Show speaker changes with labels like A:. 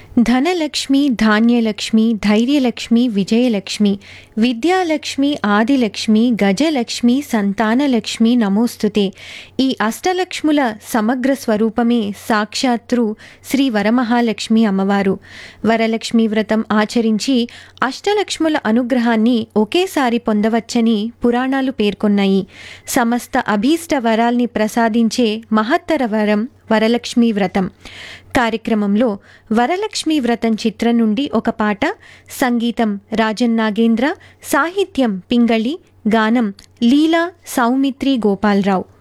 A: ధనలక్ష్మి ధాన్యలక్ష్మి ధైర్యలక్ష్మి విజయలక్ష్మి విద్యాలక్ష్మి ఆదిలక్ష్మి గజలక్ష్మి సంతానలక్ష్మి నమోస్తుతే ఈ అష్టలక్ష్ముల సమగ్ర స్వరూపమే సాక్షాత్తు శ్రీ వరమహాలక్ష్మి అమ్మవారు వరలక్ష్మి వ్రతం ఆచరించి అష్టలక్ష్ముల అనుగ్రహాన్ని ఒకేసారి పొందవచ్చని పురాణాలు పేర్కొన్నాయి సమస్త అభీష్ట వరాల్ని ప్రసాదించే మహత్తర వరం వరలక్ష్మి వ్రతం కార్యక్రమంలో వరలక్ష్మి వ్రతం చిత్రం నుండి ఒక పాట సంగీతం రాజన్ నాగేంద్ర సాహిత్యం పింగళి గానం లీలా సౌమిత్రి గోపాలరావు